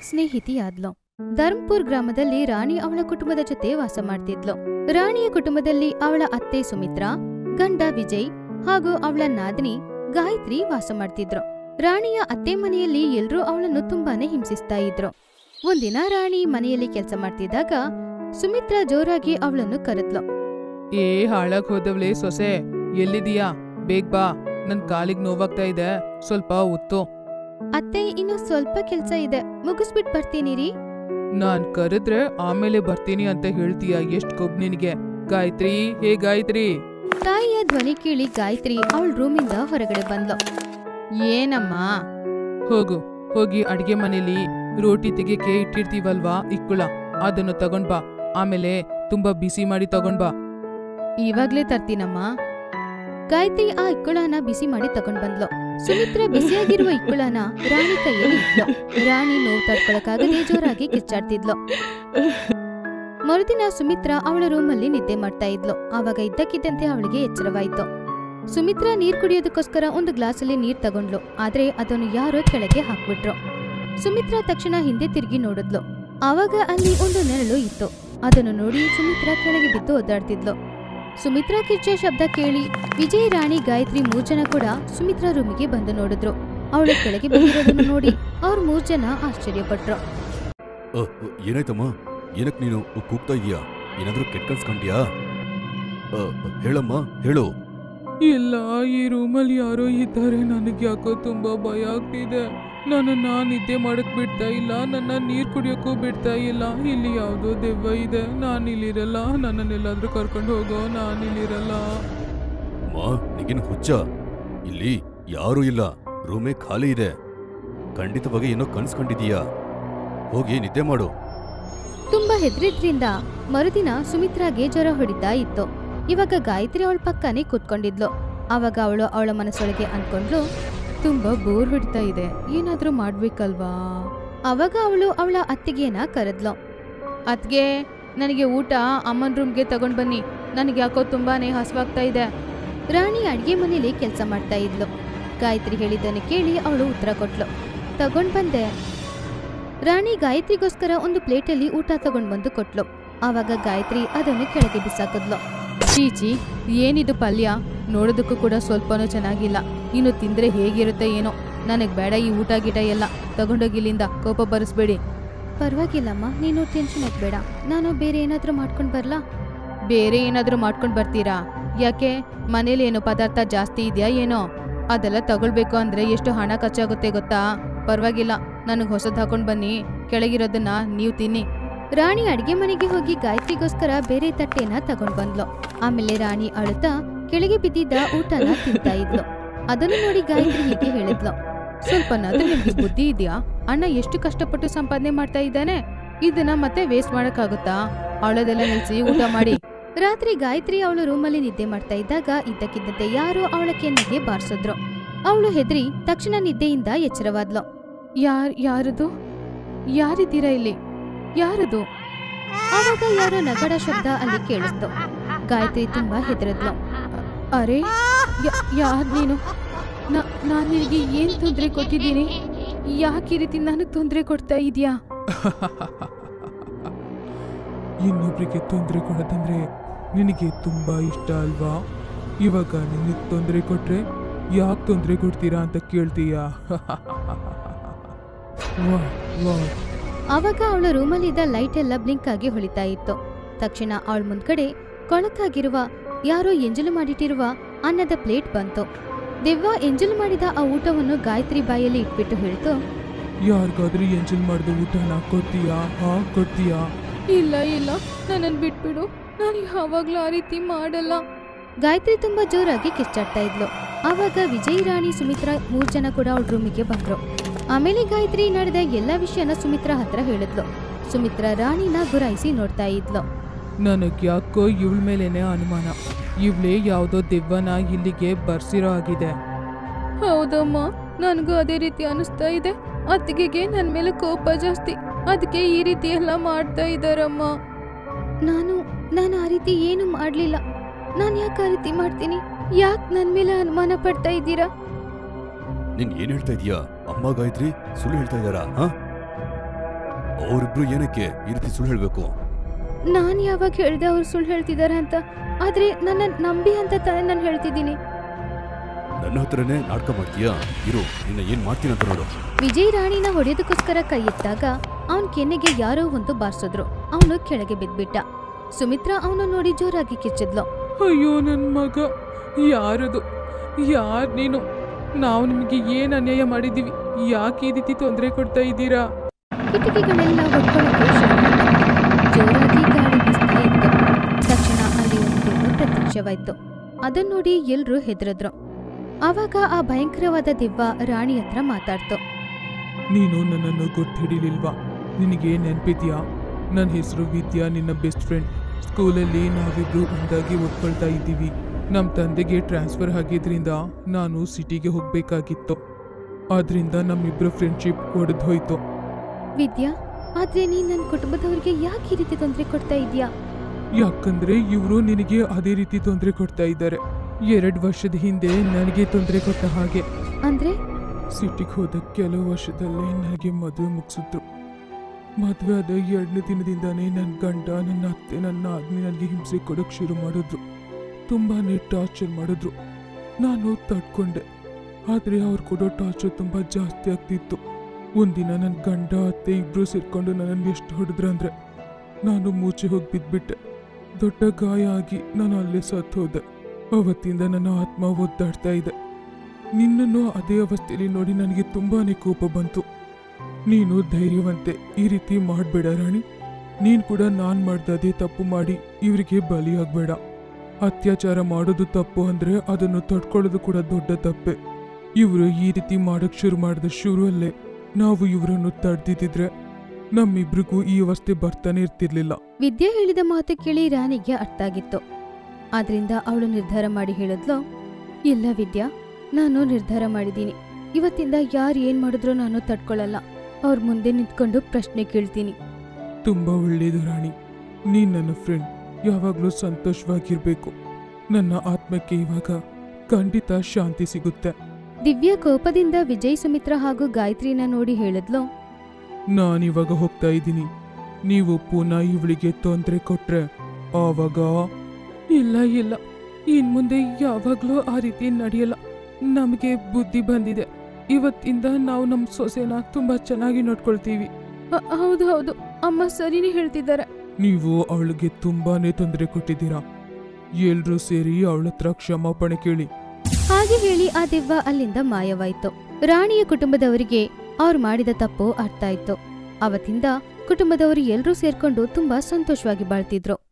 ಸ್ನೇಹಿತಿಯಾದ್ಲು ಧರ್ಮಪುರ್ ಗ್ರಾಮದಲ್ಲಿ ರಾಣಿ ಅವಳ ಕುಟುಂಬದ ಜೊತೆ ವಾಸ ಮಾಡ್ತಿದ್ಲು ರಾಣಿಯ ಕುಟುಂಬದಲ್ಲಿ ಅವಳ ಅತ್ತೆ ಸುಮಿತ್ರಾ ಗಂಡ ವಿಜಯ್ ಹಾಗೂ ಅವಳ ನಾದಿನಿ ಗಾಯತ್ರಿ ವಾಸ ಮಾಡ್ತಿದ್ರು ರಾಣಿಯ ಅತ್ತೆ ಮನೆಯಲ್ಲಿ ಎಲ್ರೂ ಅವಳನ್ನು ತುಂಬಾನೇ ಹಿಂಸಿಸ್ತಾ ಇದ್ರು ಒಂದಿನ ರಾಣಿ ಮನೆಯಲ್ಲಿ ಕೆಲಸ ಮಾಡ್ತಿದ್ದಾಗ ಸುಮಿತ್ರಾ ಜೋರಾಗಿ ಅವಳನ್ನು ಕರೆದ್ಲು ಏ ಹಾಳಾಗ್ ಹೋದವ್ಲೆ ಸೊಸೆ ಎಲ್ಲಿದೀಯಾ ಬೇಗ ಬಾ ನನ್ ಕಾಲಿಗ್ ನೋವಾಗ್ತಾ ಇದೆ ಸ್ವಲ್ಪ ಉತ್ತು ಅತ್ತೆ ಇನ್ನು ಸ್ವಲ್ಪ ಕೆಲ್ಸ ಇದೆ ಮುಗಿಸ್ಬಿಟ್ ಬರ್ತೀನಿ ರೀ ನಾನ್ ಕರೆದ್ರೆ ಆಮೇಲೆ ಬರ್ತೀನಿ ಅಂತ ಹೇಳ್ತೀಯ ಎಷ್ಟ್ ಕೊಬ್ ನಿನಗೆ ಗಾಯತ್ರಿ ಹೇ ಗಾಯತ್ರಿ ತಾಯಿಯ ಧ್ವನಿ ಕೇಳಿ ಗಾಯತ್ರಿ ಅವಳ ರೂಮಿಂದ ಹೊರಗಡೆ ಬಂದ್ಲು ಏನಮ್ಮ ಹೋಗು ಹೋಗಿ ಅಡ್ಗೆ ಮನೇಲಿ ರೋಟಿ ತೆಗೆಯಕ್ಕೆ ಇಟ್ಟಿರ್ತೀವಲ್ವಾ ಇಕ್ಕುಳ ಅದನ್ನು ತಗೊಂಡ್ ಬಾ ಆಮೇಲೆ ತುಂಬಾ ಬಿಸಿ ಮಾಡಿ ತಗೊಂಡ್ ಬಾ ಇವಾಗ್ಲೇ ತರ್ತೀನಮ್ಮ ಗಾಯತ್ರಿ ಆ ಇಕ್ಕುಳನ ಬಿಸಿ ಮಾಡಿ ತಗೊಂಡ್ ಬಂದ್ಲು ಸುಮಿತ್ರ ಬಿಸಿಯಾಗಿರುವ ಇಕ್ಕುಳನ ರಾಣಿ ಕೈಯಲ್ಲಿ ಇಟ್ಲು ರಾಣಿ ನೋವು ತಡ್ಕೊಳಕ್ಕಾಗದೆ ಜೋರಾಗಿ ಕಿಚ್ಚಾಡ್ತಿದ್ಲು ಮರುದಿನ ಸುಮಿತ್ರ ಅವಳ ರೂಮಲ್ಲಿ ನಿದ್ದೆ ಮಾಡ್ತಾ ಇದ್ಲು ಆವಾಗ ಇದ್ದಕ್ಕಿದ್ದಂತೆ ಅವಳಿಗೆ ಎಚ್ಚರವಾಯಿತು ಸುಮಿತ್ರ ನೀರ್ ಕುಡಿಯೋದಕ್ಕೋಸ್ಕರ ಒಂದು ಗ್ಲಾಸಲ್ಲಿ ನೀರ್ ತಗೊಂಡ್ಲು ಆದ್ರೆ ಅದನ್ನು ಯಾರೋ ಕೆಳಗೆ ಹಾಕ್ಬಿಟ್ರು ಸುಮಿತ್ರ ತಕ್ಷಣ ಹಿಂದೆ ತಿರುಗಿ ನೋಡಿದ್ಲು ಆವಾಗ ಅಲ್ಲಿ ಒಂದು ನೆರಳು ಇತ್ತು ಅದನ್ನು ನೋಡಿ ಸುಮಿತ್ರ ಕೆಳಗೆ ಬಿದ್ದು ಒದ್ದಾಡ್ತಿದ್ಲು ಸುಮಿತ್ರ ಕಿಚ್ಚೆ ಶಬ್ದ ಕೇಳಿ ವಿಜಯ್ ರಾಣಿ ಗಾಯತ್ರಿ ಮೂರ್ ಜನ ಕೂಡ ಸುಮಿತ್ರ ರೂಮಿಗೆ ಬಂದು ನೋಡಿದ್ರು ಅವಳು ಕೆಳಗೆ ಬಿದ್ದಿರೋದನ್ನು ನೋಡಿ ಅವ್ರ ಮೂರ್ ಜನ ಆಶ್ಚರ್ಯಪಟ್ರು ಅ, ಅ, ಏನಾಯ್ತಮ್ಮ ಏನಕ್ ನೀನು ಕೂಗ್ತಾ ಇದೀಯಾ ಏನಾದ್ರೂ ಕೆಟ್ಟ ಕನ್ಸ್ಕೊಂಡ್ಯಾ ಅ, ಅ, ಹೇಳಮ್ಮ ಹೇಳು ಇಲ್ಲ ಈ ರೂಮಲ್ಲಿ ಯಾರೋ ಇದ್ದಾರೆ ನನಗೆ ಯಾಕೋ ತುಂಬಾ ಭಯ ಆಗ್ತಿದೆ ನನ್ನನ್ನ ನಿದ್ದೆ ಮಾಡಕ್ ಬಿಡ್ತಾ ಇಲ್ಲ ನನ್ನ ನೀರ್ ಕುಡಿಯೋಕ್ಕೂ ಬಿಡ್ತಾ ಇಲ್ಲ ಇಲ್ಲಿ ಯಾವ್ದೋ ದೆವ್ವ ಇದೆ ನಾನು ಇಲ್ಲಿರಲ್ಲ ನನ್ನನ್ನೆಲ್ಲಾದ್ರೂ ಕರ್ಕೊಂಡು ಹೋಗೋ ನಾನು ಇಲ್ಲಿರಲ್ಲ ಮಾ ನಿಗೇನು ಹುಚ್ಚ ಇಲ್ಲಿ ಯಾರೂ ಇಲ್ಲ ರೂಮೇ ಖಾಲಿ ಇದೆ ಖಂಡಿತವಾಗಿ ಏನೋ ಕನ್ಸ್ಕೊಂಡಿದೀಯಾ ಹೋಗಿ ನಿದ್ದೆ ಮಾಡು ತುಂಬಾ ಹೆದ್ರಿದ್ರಿಂದ ಮರುದಿನ ಸುಮಿತ್ರಾಗೆ ಜ್ವರ ಹೊಡಿತಾ ಇತ್ತು ಇವಾಗ ಗಾಯತ್ರಿ ಅವಳ ಪಕ್ಕನೇ ಕೂತ್ಕೊಂಡಿದ್ಲು ಆವಾಗ ಅವಳು ಅವಳ ಮನಸ್ಸೊಳಗೆ ಅನ್ಕೊಂಡ್ಲು ತುಂಬಾ ಬೋರ್ ಹೊಡಿತಾ ಇದೆ ಏನಾದ್ರೂ ಮಾಡ್ಬೇಕಲ್ವಾ ಅವಾಗ ಅವಳು ಅವಳ ಅತ್ತಿಗೆನ ಕರೆದ್ಲು ಅತ್ಗೆ ನನಗೆ ಊಟ ಅಮ್ಮನ ರೂಮ್ಗೆ ತಗೊಂಡ್ ಬನ್ನಿ ನನಗೆ ಯಾಕೋ ತುಂಬಾನೇ ಹಸುವಾಗ್ತಾ ಇದೆ ರಾಣಿ ಅಡ್ಗೆ ಮನೇಲಿ ಕೆಲಸ ಮಾಡ್ತಾ ಇದ್ಲು ಗಾಯತ್ರಿ ಹೇಳಿದ್ದನ್ನು ಕೇಳಿ ಅವಳು ಉತ್ತರ ಕೊಟ್ಲು ತಗೊಂಡ್ ಬಂದೆ ರಾಣಿ ಗಾಯತ್ರಿಗೋಸ್ಕರ ಒಂದು ಪ್ಲೇಟಲ್ಲಿ ಊಟ ತಗೊಂಡ್ ಬಂದು ಕೊಟ್ಲು ಆವಾಗ ಗಾಯತ್ರಿ ಅದನ್ನು ಕೆಳಗೆ ಬಿಸಾಕಿದ್ಲು ಚೀಚಿ ಏನಿದು ಪಲ್ಯ ನೋಡೋದಕ್ಕೂ ಕೂಡ ಸ್ವಲ್ಪನೂ ಚೆನ್ನಾಗಿಲ್ಲ ಇನ್ನು ತಿಂದ್ರೆ ಹೇಗಿರುತ್ತೆ ಏನೋ ನನಗ್ ಬೇಡ ಈ ಊಟ ಗೀಟ ಎಲ್ಲ ತಗೊಂಡೋಗಿಲ್ಲಿಂದ ಕೋಪ ಬರಿಸ್ಬೇಡಿ ಪರವಾಗಿಲ್ಲಮ್ಮ ನೀನು ಟೆನ್ಷನ್ ಬೇಡ ನಾನು ಬೇರೆ ಏನಾದ್ರೂ ಮಾಡ್ಕೊಂಡ್ ಬರ್ಲಾ ಬೇರೆ ಏನಾದ್ರೂ ಮಾಡ್ಕೊಂಡ್ ಬರ್ತೀರಾ ಯಾಕೆ ಮನೇಲಿ ಏನೋ ಪದಾರ್ಥ ಜಾಸ್ತಿ ಇದೆಯಾ ಏನೋ ಅದೆಲ್ಲ ತಗೊಳ್ಬೇಕು ಅಂದ್ರೆ ಎಷ್ಟು ಹಣ ಖರ್ಚಾಗುತ್ತೆ ಗೊತ್ತಾ ಪರವಾಗಿಲ್ಲ ನನಗೆ ಹೊಸದ್ ಹಾಕೊಂಡ್ ಬನ್ನಿ ಕೆಳಗಿರೋದನ್ನ ನೀವು ತಿನ್ನಿ ರಾಣಿ ಅಡ್ಗೆ ಮನೆಗೆ ಹೋಗಿ ಗಾಯತ್ರಿಗೋಸ್ಕರ ಬೇರೆ ತಟ್ಟೆನ ತಗೊಂಡ್ ಬಂದ್ಲು ಆಮೇಲೆ ರಾಣಿ ಅಳುತ್ತಾ ಕೆಳಗೆ ಬಿದ್ದಿದ್ದ ಊಟನ ತಿಂತಾ ಇದ್ಲು ಅದನ್ನು ನೋಡಿ ಗಾಯತ್ರಿ ಹೀಗೆ ಹೇಳಿದ್ಲು ಸ್ವಲ್ಪನಾದ್ರೂ ನಿಮ್ಗೆ ಬುದ್ಧಿ ಇದೆಯಾ ಅಣ್ಣ ಎಷ್ಟು ಕಷ್ಟಪಟ್ಟು ಸಂಪಾದನೆ ಮಾಡ್ತಾ ಇದ್ದಾನೆ ಇದನ್ನ ಮತ್ತೆ ವೇಸ್ಟ್ ಮಾಡಕ್ಕಾಗುತ್ತಾ ಅವಳದೆಲ್ಲ ನಿಲ್ಸಿ ಊಟ ಮಾಡಿ ರಾತ್ರಿ ಗಾಯತ್ರಿ ಅವಳು ರೂಮಲ್ಲಿ ನಿದ್ದೆ ಮಾಡ್ತಾ ಇದ್ದಾಗ ಇದ್ದಕ್ಕಿದ್ದಂತೆ ಯಾರೋ ಅವಳ ಕೆನ್ನೆಗೆ ಬಾರಿಸಿದ್ರು ಅವಳು ಹೆದ್ರಿ ತಕ್ಷಣ ನಿದ್ದೆಯಿಂದ ಎಚ್ಚರವಾದ್ಲು ಯಾರ್ ಯಾರದು ಯಾರಿದ್ದೀರಾ ಇಲ್ಲಿ ಯಾರದು ಆವಾಗ ಯಾರೋ ನಗಡ ಶಬ್ದ ಅಲ್ಲಿ ಕೇಳಿಸ್ತು ಗಾಯತ್ರಿ ತುಂಬಾ ಹೆದರದ್ಲು ಅ- ಅರೆ ಯ- ಯಾರ್ ನೀನು ನ- ನಾನ್ ನಿನಗೆ ಏನ್ ತೊಂದರೆ ಕೊಟ್ಟಿದ್ದೀನಿ ಯಾಕೆ ಈ ರೀತಿ ನನಗೆ ತೊಂದರೆ ಕೊಡ್ತಾ ಇದೀಯಾ ಇನ್ನೊಬ್ರಿಗೆ ತೊಂದರೆ ಕೊಡೋದಂದ್ರೆ ನಿನಗೆ ತುಂಬಾ ಇಷ್ಟ ಅಲ್ವಾ ಇವಾಗ ನಿನಗೆ ತೊಂದರೆ ಕೊಟ್ರೆ ಯಾಕೆ ತೊಂದರೆ ಕೊಡ್ತೀರಾ ಅಂತ ಕೇಳ್ತೀಯಾ ವಾ ವಾ ಆವಾಗ ಅವಳ ರೂಮಲ್ಲಿದ್ದ ಲೈಟ್ ಎಲ್ಲ ಬ್ಲಿಂಕ್ ಆಗಿ ಹೊಳಿತಾ ಇತ್ತು ತಕ್ಷಣ ಅವಳ ಮುಂದ್ಗಡೆ ಕೊಳಕಾಗಿರುವ ಯಾರೋ ಎಂಜಲು ಮಾಡಿಟ್ಟಿರುವ ಅನ್ನದ ಪ್ಲೇಟ್ ಬಂತು ದೆವ್ವ ಎಂಜಲು ಮಾಡಿದ ಆ ಊಟವನ್ನು ಗಾಯತ್ರಿ ಬಾಯಲ್ಲಿ ಇಟ್ಬಿಟ್ಟು ಹೇಳ್ತು ಯಾರಿಗಾದ್ರೂ ಎಂಜಲ್ ಮಾಡಿದ ಊಟನ ಕೊಡ್ತೀಯಾ ಹಾ ಕೊಡ್ತೀಯಾ ಇಲ್ಲ ಇಲ್ಲ ನನ್ನನ್ನು ಬಿಟ್ಬಿಡು ನಾನು ಯಾವಾಗ್ಲೂ ಆ ರೀತಿ ಮಾಡಲ್ಲ ಗಾಯತ್ರಿ ತುಂಬಾ ಜೋರಾಗಿ ಕಿಚ್ಚಾಡ್ತಾ ಇದ್ಲು ಆವಾಗ ವಿಜಯ್ ರಾಣಿ ಸುಮಿತ್ರಾ ಮೂರ್ ಜನ ಕೂಡ ಅವಳ ರೂಮಿಗೆ ಬಂದ್ರು ಆಮೇಲೆ ಗಾಯತ್ರಿ ನಡೆದ ಎಲ್ಲಾ ವಿಷಯನ ಸುಮಿತ್ರಾ ಹತ್ರ ಹೇಳಿದ್ಲು ಸುಮಿತ್ರಾ ರಾಣಿನ ಗುರಾಯಿಸಿ ನೋಡ್ತಾ ಇದ್ಲು ನನಗ್ ಯಾಕೋ ಇವಳ ಮೇಲೇನೆ ಅನುಮಾನ ಇವಳೇ ಯಾವುದೋ ದೆವ್ವನ ಇಲ್ಲಿಗೆ ಬರ್ಸಿರೋ ಆಗಿದೆ ಹೌದಮ್ಮ ನನಗೂ ಅದೇ ರೀತಿ ಅನಿಸ್ತಾ ಇದೆ ಅತ್ತಿಗೆಗೆ ನನ್ನ ಮೇಲೆ ಕೋಪ ಜಾಸ್ತಿ ಅದಕ್ಕೆ ಈ ರೀತಿ ಎಲ್ಲ ಮಾಡ್ತಾ ಇದ್ದಾರಮ್ಮ ನಾನು ನಾನು ಆ ರೀತಿ ಏನು ಮಾಡಲಿಲ್ಲ ನಾನು ಯಾಕೆ ಆ ರೀತಿ ಮಾಡ್ತೀನಿ ಯಾಕೆ ನನ್ನ ಮೇಲೆ ಅನುಮಾನ ಪಡ್ತಾ ಇದ್ದೀರಾ ನೀನ್ ಏನ್ ಹೇಳ್ತಾ ಇದೀಯಾ ಅಮ್ಮ ಗಾಯತ್ರಿ ಸುಳ್ಳು ಹೇಳ್ತಾ ಇದ್ದಾರಾ ಹಾ ಅವರಿಬ್ರು ಏನಕ್ಕೆ ಈ ರೀತಿ ಸುಳ್ಳು ಹೇಳ್ಬೇಕು ನಾನು ಯಾವಾಗ ಹೇಳ್ದೆ ಅವ್ರು ಸುಳ್ಳು ಹೇಳ್ತಿದ್ದಾರೆ ಅಂತ ಆದ್ರೆ ನನ್ನ ನಂಬಿ ಅಂತ ತಾನೇ ನಾನು ಹೇಳ್ತಿದ್ದೀನಿ ನನ್ನ ಹತ್ರನೇ ನಾಟಕ ಮಾಡ್ತೀಯಾ ಇರು ನಿನ್ನ ಏನ್ ಮಾಡ್ತೀನಿ ಅಂತ ನೋಡು ವಿಜಯ್ ರಾಣಿನ ಹೊಡೆಯೋದಕ್ಕೋಸ್ಕರ ಕೈ ಎತ್ತಾಗ ಅವನ್ ಕೆನ್ನೆಗೆ ಯಾರೋ ಒಂದು ಬಾರ್ಸಿದ್ರು ಅವನು ಕೆಳಗೆ ಬಿದ್ಬಿಟ್ಟ ಸುಮಿತ್ರಾ ಅವನು ನೋಡಿ ಜೋರಾಗಿ ಕಿಚ್ಚಿದ್ಲು ಅಯ್ಯೋ ನನ್ನ ಮಗ ಯಾರದು ಯಾರ್ ನೀನು ನಾವು ನಿಮಗೆ ಏನು ಅನ್ಯಾಯ ಮಾಡಿದ್ದೀವಿ ಯಾಕೆ ಈ ರೀತಿ ತೊಂದರೆ ಕೊಡ್ತಾ ಇದ್ದೀರಾ ಕಿಟಕಿಗಳೆಲ್ಲ ಹೊಡ್ಕೊಳ್ಳೋಕೆ ಶುರುವಾಯ್ತು. ಜೋರಾಗಿ ಗಾಳಿ ಬೀಸ್ತಾ ಇತ್ತು ತಕ್ಷಣ ಅಲ್ಲಿ ಒಂದು ದೆವ್ವ ಪ್ರತ್ಯಕ್ಷವಾಯ್ತು ಅದನ್ನ ನೋಡಿ ಎಲ್ರೂ ಹೆದರಿದ್ರು ಆವಾಗ ಆ ಭಯಂಕರವಾದ ದೆವ್ವ ರಾಣಿ ಹತ್ರ ಮಾತಾಡ್ತು ನೀನು ನನ್ನನ್ನು ಗೊತ್ತಿಡಿಲಿಲ್ವಾ ನಿನಗೆ ನೆನ್ಪಿದ್ಯಾ ನನ್ನ ಹೆಸರು ವಿದ್ಯಾ ನಿನ್ನ ಬೆಸ್ಟ್ ಫ್ರೆಂಡ್ ಸ್ಕೂಲಲ್ಲಿ ನಾವಿಬ್ರು ಒಂದಾಗಿ ಓದ್ಕೊಳ್ತಾ ಇದ್ದೀವಿ ನಮ್ಮ ತಂದೆಗೆ ಟ್ರಾನ್ಸ್ಫರ್ ಆಗಿದ್ರಿಂದ ನಾನು ಸಿಟಿಗೆ ಹೋಗಬೇಕಾಗಿತ್ತು ಆದ್ರಿಂದ ನಮ್ಮಿಬ್ಬರ ಫ್ರೆಂಡ್ಶಿಪ್ ಒಡೆದು ಹೋಯ್ತು ವಿದ್ಯಾ ಆದ್ರೆ ನೀನ್ ನನ್ನ ಕುಟುಂಬದವರಿಗೆ ಯಾಕೆ ಈ ರೀತಿ ತೊಂದರೆ ಕೊಡ್ತಾ ಇದೀಯಾ ಯಾಕಂದ್ರೆ ಇವರು ನಿನಗೆ ಅದೇ ರೀತಿ ತೊಂದರೆ ಕೊಡ್ತಾ ಇದ್ದಾರೆ ಎರಡು ವರ್ಷದ ಹಿಂದೆ ನನಗೆ ತೊಂದರೆ ಕೊಟ್ಟ ಹಾಗೆ ಅಂದ್ರೆ ಸಿಟಿಗೆ ಹೋದ ಕೆಲವು ವರ್ಷದಲ್ಲೇ ನನಗೆ ಮದುವೆ ಮುಗಿಸಿದ್ರು ಮದುವೆ ಆದ ಎರಡನೇ ದಿನದಿಂದಾನೇ ನನ್ನ ಗಂಡ ನನ್ನ ಅತ್ತೆ ನನ್ನ ಆದ್ಮಿ ನನಗೆ ಹಿಂಸೆ ಕೊಡೋಕೆ ಶುರು ಮಾಡಿದ್ರು ತುಂಬಾನೇ ಟಾರ್ಚರ್ ಮಾಡಿದ್ರು ನಾನು ತಡ್ಕೊಂಡೆ ಆದರೆ ಅವ್ರು ಕೊಡೋ ಟಾರ್ಚರ್ ತುಂಬ ಜಾಸ್ತಿ ಆಗ್ತಿತ್ತು ಒಂದಿನ ನನ್ನ ಗಂಡ ಅತ್ತೆ ಇಬ್ರು ಸೇರ್ಕೊಂಡು ನನ್ನನ್ನು ಎಷ್ಟು ಹೊಡೆದ್ರಂದ್ರೆ ನಾನು ಮೂಚೆ ಹೋಗಿ ಬಿದ್ಬಿಟ್ಟೆ ದೊಡ್ಡ ಗಾಯ ಆಗಿ ನಾನು ಅಲ್ಲೇ ಸತ್ತು ಹೋದೆ ಅವತ್ತಿಂದ ನನ್ನ ಆತ್ಮ ಒದ್ದಾಡ್ತಾ ಇದೆ ನಿನ್ನನ್ನು ಅದೇ ಅವಸ್ಥೆಯಲ್ಲಿ ನೋಡಿ ನನಗೆ ತುಂಬಾನೇ ಕೋಪ ಬಂತು ನೀನು ಧೈರ್ಯವಂತೆ ಈ ರೀತಿ ಮಾಡಬೇಡ ರಾಣಿ ನೀನು ಕೂಡ ನಾನು ಮಾಡ್ದ ಅದೇ ತಪ್ಪು ಮಾಡಿ ಇವರಿಗೆ ಬಲಿಯಾಗಬೇಡ ಅತ್ಯಾಚಾರ ಮಾಡೋದು ತಪ್ಪು ಅಂದ್ರೆ ಅದನ್ನು ತಡ್ಕೊಳ್ಳೋದು ಕೂಡ ದೊಡ್ಡ ತಪ್ಪೆ ಇವರು ಈ ರೀತಿ ಮಾಡಕ್ ಶುರು ಮಾಡಿದ ಶುರುವಲ್ಲೇ ನಾವು ಇವರನ್ನು ತಡೆದಿದ್ರೆ ನಮ್ಮಿಬ್ರಿಗೂ ಈ ಅವಸ್ಥೆ ಬರ್ತಾನೆ ಇರ್ತಿರ್ಲಿಲ್ಲ ವಿದ್ಯಾ ಹೇಳಿದ ಮಾತು ಕೇಳಿ ರಾಣಿಗೆ ಅರ್ಥ ಆಗಿತ್ತು ಆದ್ರಿಂದ ಅವಳು ನಿರ್ಧಾರ ಮಾಡಿ ಹೇಳಿದ್ಲು ಇಲ್ಲ ವಿದ್ಯಾ ನಾನು ನಿರ್ಧಾರ ಮಾಡಿದ್ದೀನಿ ಇವತ್ತಿಂದ ಯಾರು ಏನ್ ಮಾಡಿದ್ರೂ ನಾನು ತಡ್ಕೊಳ್ಳಲ್ಲ ಅವ್ರ ಮುಂದೆ ನಿಂತ್ಕೊಂಡು ಪ್ರಶ್ನೆ ಕೇಳ್ತೀನಿ ತುಂಬಾ ಒಳ್ಳೇದು ರಾಣಿ ನೀನ್ ನನ್ನ ಫ್ರೆಂಡ್ ಯಾವಾಗ್ಲೂ ಸಂತೋಷವಾಗಿರ್ಬೇಕು ನನ್ನ ಆತ್ಮಕ್ಕೆ ಇವಾಗ ಖಂಡಿತ ಶಾಂತಿ ಸಿಗುತ್ತೆ ದಿವ್ಯಾ ಕೋಪದಿಂದ ವಿಜಯ್ ಸುಮಿತ್ರಾ ಹಾಗೂ ಗಾಯತ್ರಿನ ನೋಡಿ ಹೇಳಿದ್ಲು ನಾನಿವಾಗ ಹೋಗ್ತಾ ಇದ್ದೀನಿ ನೀವು ಪುನಃ ಇವಳಿಗೆ ತೊಂದರೆ ಕೊಟ್ರೆ ಆವಾಗ ಇಲ್ಲ ಇಲ್ಲ ಇನ್ ಮುಂದೆ ಯಾವಾಗ್ಲೂ ಆ ರೀತಿ ನಡೆಯಲ್ಲ ನಮಗೆ ಬುದ್ಧಿ ಬಂದಿದೆ ಇವತ್ತಿಂದ ನಾವು ನಮ್ಮ ಸೊಸೆನ ತುಂಬಾ ಚೆನ್ನಾಗಿ ನೋಡ್ಕೊಳ್ತೀವಿ ಹೌದು ಹೌದು ಅಮ್ಮ ಸರಿನೇ ಹೇಳ್ತಿದ್ದಾರೆ ನೀವು ಅವಳಿಗೆ ತುಂಬಾನೇ ತೊಂದರೆ ಕೊಟ್ಟಿದ್ದೀರಾ ಎಲ್ರೂ ಸೇರಿ ಅವಳ ಹತ್ರ ಕ್ಷಮಾಪಣೆ ಕೇಳಿ ಹಾಗೆ ಹೇಳಿ ಆ ದೆವ್ವ ಅಲ್ಲಿಂದ ಮಾಯವಾಯ್ತು ರಾಣಿಯ ಕುಟುಂಬದವರಿಗೆ ಅವ್ರು ಮಾಡಿದ ತಪ್ಪು ಅರ್ಥ ಆಯ್ತು ಅವತ್ತಿಂದ ಕುಟುಂಬದವರು ಎಲ್ರೂ ಸೇರ್ಕೊಂಡು ತುಂಬಾ ಸಂತೋಷವಾಗಿ ಬಾಳ್ತಿದ್ರು